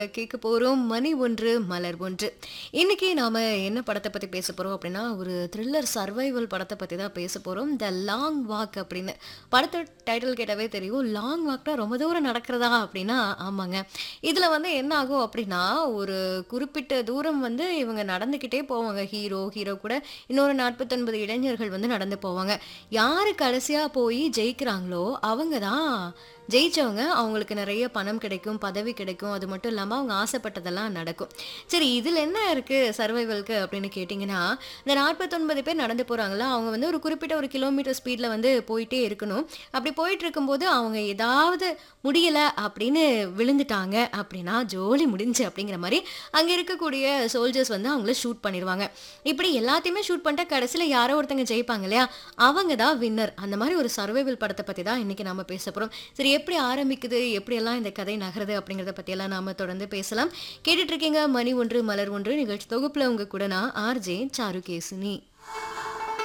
கேட்க போறோம் மணி ஒன்று மலர் ஒன்று இன்னைக்கு நாம என்ன படத்தை பத்தி பேச போறோம் அப்படின்னா ஒரு த்ரில்லர் சர்வைவல் படத்தை பத்தி தான் பேச போறோம் த லாங் வாக் அப்படின்னு படத்தை டைட்டில் கேட்டாவே தெரியும் லாங் வாக்னா ரொம்ப தூரம் நடக்கிறதா அப்படின்னா ஆமாங்க இதுல வந்து என்ன ஆகும் அப்படின்னா ஒரு குறிப்பிட்ட தூரம் வந்து இவங்க நடந்துக்கிட்டே போவாங்க ஹீரோ ஹீரோ கூட இன்னொரு நாற்பத்தொன்பது இளைஞர்கள் வந்து நடந்து போவாங்க யாரு கடைசியா போய் ஜெயிக்கிறாங்களோ அவங்க தான் ஜெயிச்சவங்க அவங்களுக்கு நிறைய பணம் கிடைக்கும் பதவி கிடைக்கும் அது மட்டும் இல்லாமல் அவங்க ஆசைப்பட்டதெல்லாம் நடக்கும் சரி இதில் என்ன இருக்குது சர்வைவல்க்கு அப்படின்னு கேட்டிங்கன்னா இந்த நாற்பத்தொன்பது பேர் நடந்து போகிறாங்களா அவங்க வந்து ஒரு குறிப்பிட்ட ஒரு கிலோமீட்டர் ஸ்பீடில் வந்து போயிட்டே இருக்கணும் அப்படி போயிட்டு இருக்கும்போது அவங்க ஏதாவது முடியலை அப்படின்னு விழுந்துட்டாங்க அப்படின்னா ஜோலி முடிஞ்சு அப்படிங்கிற மாதிரி அங்கே இருக்கக்கூடிய சோல்ஜர்ஸ் வந்து அவங்கள ஷூட் பண்ணிடுவாங்க இப்படி எல்லாத்தையுமே ஷூட் பண்ணிட்டா கடைசியில் யாரோ ஒருத்தங்க ஜெயிப்பாங்க இல்லையா அவங்க தான் வின்னர் அந்த மாதிரி ஒரு சர்வைவல் படத்தை பற்றி தான் இன்றைக்கி நம்ம பேச போகிறோம் சரி எப்படி ஆரம்பிக்குது எப்படியெல்லாம் இந்த கதை நகருது அப்படிங்கிறத பற்றியெல்லாம் நாம தொடர்ந்து பேசலாம் கேட்டுட்டு இருக்கீங்க மணி ஒன்று மலர் ஒன்று நிகழ்ச்சி தொகுப்பில் உங்க கூட நான் ஆர்ஜே சாருகேசினி